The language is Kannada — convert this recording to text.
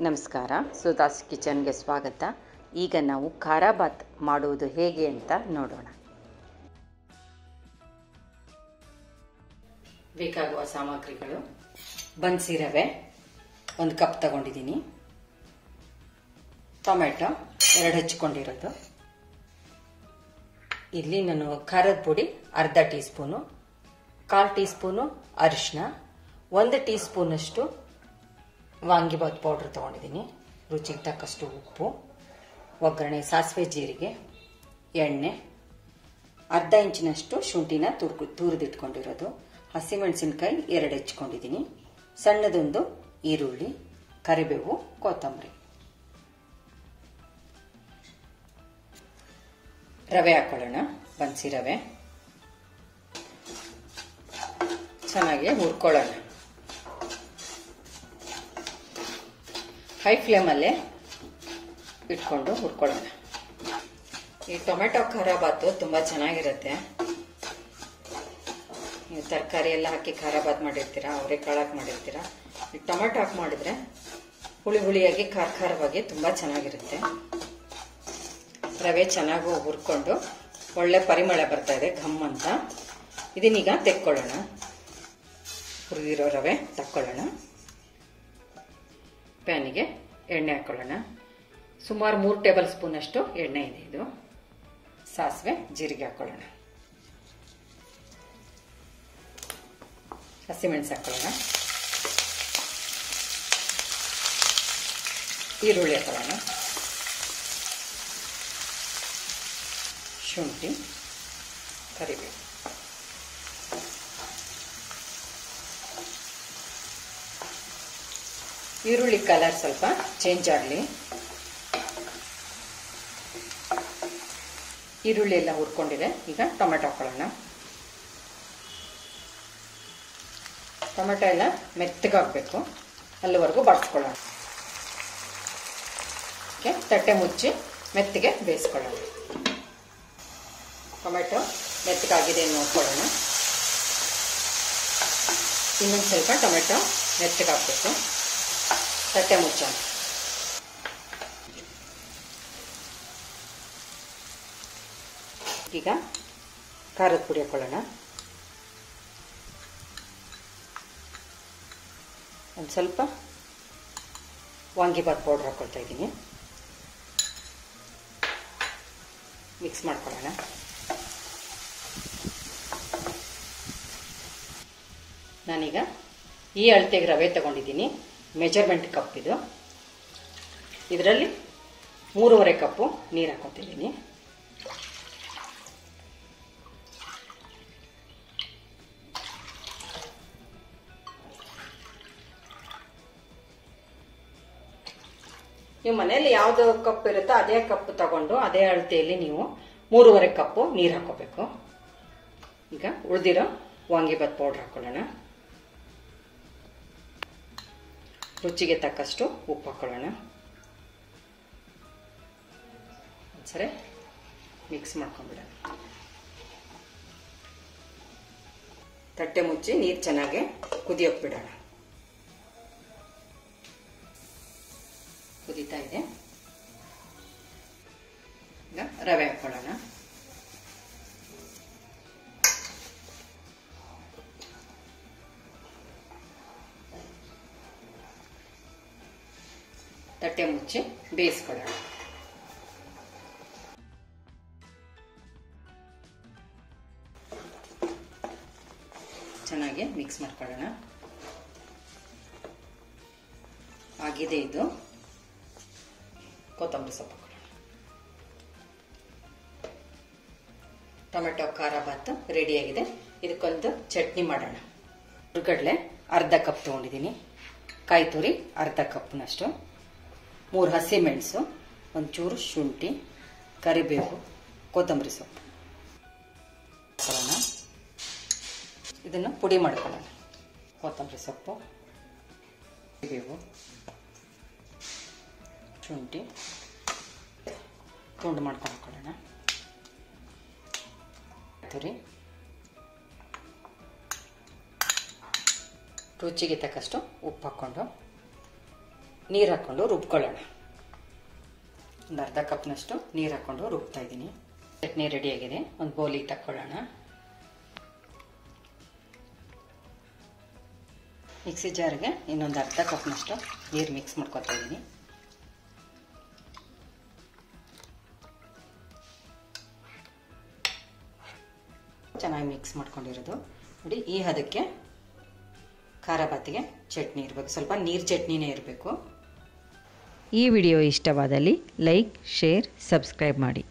ನಮಸ್ಕಾರ ಸುಧಾಸ್ ಕಿಚನ್ಗೆ ಸ್ವಾಗತ ಈಗ ನಾವು ಖಾರ ಬಾತ್ ಮಾಡುವುದು ಹೇಗೆ ಅಂತ ನೋಡೋಣ ಬೇಕಾಗುವ ಸಾಮಗ್ರಿಗಳು ಬನ್ಸಿ ರವೆ ಒಂದು ಕಪ್ ತಗೊಂಡಿದ್ದೀನಿ ಟೊಮೆಟೊ ಎರಡು ಹಚ್ಕೊಂಡಿರೋದು ಇಲ್ಲಿ ನಾನು ಖಾರದ ಪುಡಿ ಅರ್ಧ ಟೀ ಸ್ಪೂನು ಕಾಲು ಟೀ ಸ್ಪೂನು ಅರಿಶಿನ ಒಂದು ಟೀ ಸ್ಪೂನಷ್ಟು ವಾಂಗಿಬಾತ್ ಪೌಡ್ರ್ ತೊಗೊಂಡಿದ್ದೀನಿ ರುಚಿಗೆ ತಕ್ಕಷ್ಟು ಉಪ್ಪು ಒಗ್ಗರಣೆ ಸಾಸಿವೆ ಜೀರಿಗೆ ಎಣ್ಣೆ ಅರ್ಧ ಇಂಚಿನಷ್ಟು ಶುಂಠಿನ ತುರ್ಕು ತುರಿದಿಟ್ಕೊಂಡಿರೋದು ಹಸಿಮೆಣಸಿನ್ಕಾಯಿ ಎರಡು ಹೆಚ್ಕೊಂಡಿದ್ದೀನಿ ಸಣ್ಣದೊಂದು ಈರುಳ್ಳಿ ಕರಿಬೇವು ಕೊತ್ತಂಬರಿ ರವೆ ಹಾಕೊಳ್ಳೋಣ ಬನ್ಸಿ ರವೆ ಚೆನ್ನಾಗಿ ಹುರ್ಕೊಳ್ಳೋಣ ಹೈ ಫ್ಲೇಮಲ್ಲೇ ಇಟ್ಕೊಂಡು ಹುರ್ಕೊಳ್ಳೋಣ ಈ ಟೊಮೆಟೊ ಖಾರ ಬಾತು ತುಂಬ ಚೆನ್ನಾಗಿರುತ್ತೆ ನೀವು ತರಕಾರಿ ಎಲ್ಲ ಹಾಕಿ ಖಾರ ಬಾತ್ ಮಾಡಿರ್ತೀರಾ ಅವರೆಕಾಳು ಹಾಕಿ ಮಾಡಿರ್ತೀರಾ ಈ ಟೊಮೆಟೊ ಹಾಕಿ ಮಾಡಿದ್ರೆ ಹುಳಿ ಹುಳಿಯಾಗಿ ಖಾರ ಖಾರವಾಗಿ ತುಂಬ ಚೆನ್ನಾಗಿರುತ್ತೆ ರವೆ ಚೆನ್ನಾಗಿ ಹುರ್ಕೊಂಡು ಒಳ್ಳೆ ಪರಿಮಳ ಬರ್ತಾ ಇದೆ ಘಮ್ ಅಂತ ಇದನ್ನೀಗ ತೆಕ್ಕೊಳ್ಳೋಣ ಹುರಿದಿರೋ ರವೆ ತಕ್ಕೊಳ್ಳೋಣ ಪ್ಯಾನಿಗೆ ಎಣ್ಣೆ ಹಾಕೊಳ್ಳೋಣ ಸುಮಾರು ಮೂರು ಟೇಬಲ್ ಸ್ಪೂನ್ ಅಷ್ಟು ಎಣ್ಣೆ ಇದೆ ಇದು ಸಾಸಿವೆ ಜೀರಿಗೆ ಹಾಕೊಳ್ಳೋಣ ಹಸಿಮೆಣಸು ಹಾಕೊಳ್ಳೋಣ ಈರುಳ್ಳಿ ಹಾಕೊಳ್ಳೋಣ ಶುಂಠಿ ಕರಿಬೇವು ಈರುಳ್ಳಿ ಕಲರ್ ಸ್ವಲ್ಪ ಚೇಂಜ್ ಆಗಲಿ ಈರುಳ್ಳಿ ಎಲ್ಲ ಹುರ್ಕೊಂಡಿದೆ ಈಗ ಟೊಮೆಟೊ ಹಾಕೊಳ್ಳೋಣ ಟೊಮೆಟೊ ಎಲ್ಲ ಮೆತ್ತಗಾಗಬೇಕು ಅಲ್ಲಿವರೆಗೂ ಬಾಡಿಸ್ಕೊಳ್ಳೋಣ ಓಕೆ ತಟ್ಟೆ ಮುಚ್ಚಿ ಮೆತ್ತಗೆ ಬೇಯಿಸ್ಕೊಳ್ಳೋಣ ಟೊಮೆಟೊ ಮೆತ್ತಗಾಗಿದೆ ನೋಡ್ಕೊಳ್ಳೋಣ ಇನ್ನೊಂದು ಸ್ವಲ್ಪ ಟೊಮೆಟೊ ಮೆತ್ತಗಾಗಬೇಕು ತಟ್ಟೆ ಮುಚ್ಚೋಣ ಈಗ ಖಾರದ ಪುಡಿ ಹಾಕೊಳ್ಳೋಣ ಒಂದು ಸ್ವಲ್ಪ ವಾಂಗಿಬಾತ್ ಪೌಡ್ರ್ ಹಾಕ್ಕೊಳ್ತಾ ಇದ್ದೀನಿ ಮಿಕ್ಸ್ ಮಾಡ್ಕೊಳ್ಳೋಣ ನಾನೀಗ ಈ ಅಳತೆಗೆ ರವೆ ತಗೊಂಡಿದ್ದೀನಿ ಮೆಜರ್ಮೆಂಟ್ ಕಪ್ ಇದು ಇದರಲ್ಲಿ ಮೂರುವರೆ ಕಪ್ಪು ನೀರು ಹಾಕೊತಿದ್ದೀನಿ ನೀವು ಮನೆಯಲ್ಲಿ ಯಾವುದು ಕಪ್ ಇರುತ್ತೋ ಅದೇ ಕಪ್ ತಗೊಂಡು ಅದೇ ಅಳತೆಯಲ್ಲಿ ನೀವು ಮೂರುವರೆ ಕಪ್ಪು ನೀರು ಹಾಕೋಬೇಕು ಈಗ ಉಳಿದಿರೋ ವಾಂಗಿಬಾತ್ ಪೌಡ್ರ್ ಹಾಕೊಳ್ಳೋಣ ರುಚಿಗೆ ತಕ್ಕಷ್ಟು ಉಪ್ಪು ಹಾಕೊಳ್ಳೋಣ ಒಂದ್ಸರಿ ಮಿಕ್ಸ್ ಮಾಡ್ಕೊಂಡ್ಬಿಡೋಣ ತಟ್ಟೆ ಮುಚ್ಚಿ ನೀರು ಚೆನ್ನಾಗಿ ಕುದಿಯೋಕೆ ಬಿಡೋಣ ಕುದೀತಾ ಇದೆ ಈಗ ರವೆ ಹಾಕೊಳ್ಳೋಣ ತಟ್ಟೆ ಮುಚ್ಚಿ ಬೇಯಿಸ್ಕೊಳ್ಳೋಣ ಚೆನ್ನಾಗಿ ಮಿಕ್ಸ್ ಮಾಡ್ಕೊಳ್ಳೋಣ ಆಗಿದೆ ಇದು ಕೊತ್ತಂಬರಿ ಸೊಪ್ಪು ಹಾಕೊಳ್ಳೋಣ ಟೊಮೆಟೊ ಖಾರ ಭಾತ್ ರೆಡಿಯಾಗಿದೆ ಇದಕ್ಕೊಂದು ಚಟ್ನಿ ಮಾಡೋಣ ಹುರುಗಡ್ಲೆ ಅರ್ಧ ಕಪ್ ತೊಗೊಂಡಿದ್ದೀನಿ ಕಾಯಿ ತುರಿ ಅರ್ಧ ಕಪ್ನಷ್ಟು ಮೂರು ಹಸಿಮೆಣಸು ಒಂಚೂರು ಶುಂಠಿ ಕರಿಬೇವು ಕೊತ್ತಂಬರಿ ಸೊಪ್ಪು ಹಾಕೊಳ್ಳೋಣ ಇದನ್ನು ಪುಡಿ ಮಾಡ್ಕೊಳ್ಳೋಣ ಕೊತ್ತಂಬರಿ ಸೊಪ್ಪು ಕರಿಬೇವು ಶುಂಠಿ ತುಂಡು ಮಾಡ್ಕೊಂಡು ಹಾಕೊಳ್ಳೋಣ ತುರಿ ರುಚಿಗೆ ತಕ್ಕಷ್ಟು ಉಪ್ಪು ಹಾಕ್ಕೊಂಡು ನೀರು ಹಾಕ್ಕೊಂಡು ರುಬ್ಕೊಳ್ಳೋಣ ಒಂದು ಅರ್ಧ ಕಪ್ನಷ್ಟು ನೀರು ಹಾಕ್ಕೊಂಡು ರುಬ್ತಾ ಇದ್ದೀನಿ ಚಟ್ನಿ ರೆಡಿಯಾಗಿದೆ ಒಂದು ಬೌಲಿಗೆ ತಕ್ಕೊಳ್ಳೋಣ ಮಿಕ್ಸಿ ಜಾರ್ಗೆ ಇನ್ನೊಂದು ಅರ್ಧ ಕಪ್ನಷ್ಟು ನೀರು ಮಿಕ್ಸ್ ಮಾಡ್ಕೊತಾ ಇದ್ದೀನಿ ಚೆನ್ನಾಗಿ ಮಿಕ್ಸ್ ಮಾಡ್ಕೊಂಡಿರೋದು ನೋಡಿ ಈ ಹದಕ್ಕೆ ಖಾರ ಬಾತಿಗೆ ಚಟ್ನಿ ಇರಬೇಕು ಸ್ವಲ್ಪ ನೀರು ಚಟ್ನಿನೇ ಇರಬೇಕು ಈ ವಿಡಿಯೋ ಇಷ್ಟವಾದಲ್ಲಿ ಲೈಕ್ ಶೇರ್ ಸಬ್ಸ್ಕ್ರೈಬ್ ಮಾಡಿ